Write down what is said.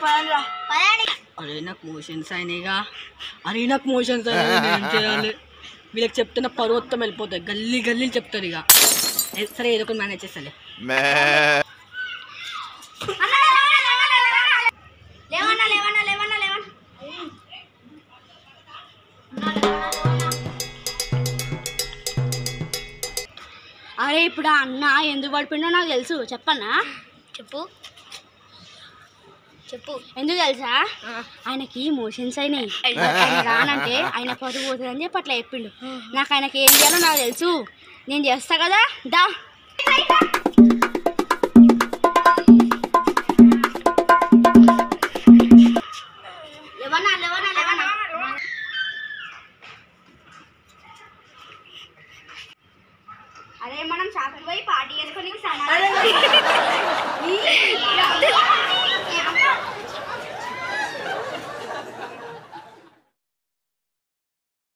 పదండి పదండి అరే నాకు మోషన్స్ అయినాయిగా అరే నాకు మోషన్స్ అయినాయి నేను ఏం చేయాలి వీళ్ళకి చెప్తే నా పర్వతం వెళ్ళిపోతాయి గల్లీ గల్లీ చెప్తారు ఇక ఏ, సరే ఏదో ఒకటి మేనేజ్ చేస్తాలే లేవన్నా లేవన్నా లేవన్నా లేవన్నా అరే ఇప్పుడు ఆ అన్న ఎందుకు పడిపోయిందో నాకు తెలుసు చెప్పన్నా చెప్పు చెప్పు ఎందుకు తెలుసా ఆయనకి మోషన్స్ అయినాయి ఆయన రానంటే ఆయన పరుగు పోతుంది అని చెప్పి అట్లా చెప్పిండు నాకు ఆయనకి ఏం చేయాలో నాకు తెలుసు నేను చేస్తా కదా దా